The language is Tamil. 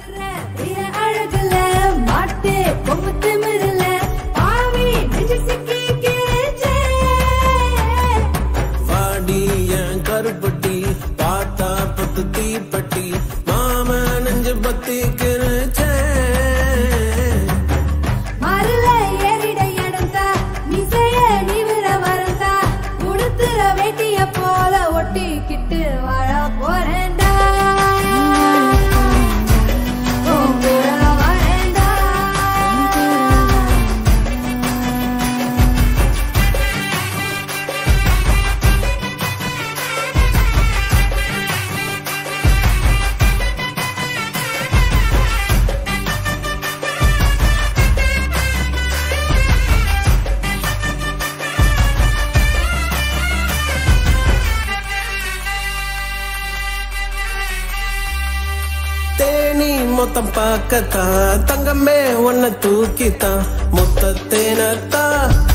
வீர அழகுல மாட்டு கொம்பு திமிருல பாவி நெஞ்சு சிக்கி கிழிச்சே. வாடி என் கருப்பட்டி பார்த்தா பத்து தீப்பட்டி மாம நெஞ்சு பத்தி கிருச்சே மருள ஏறிட இடந்தா, மிசைய நிமிர மறந்தா, உடுத்துற வேட்டிய போல ஒட்டிக்கிட்டு வாழ போறேன்டா. உன் கூட வரேன்டா. தேனி மொத்தம் பார்க்கத்தான் தங்கமே உன்னை தூக்கித்தான் மொத்த தேனத்தான்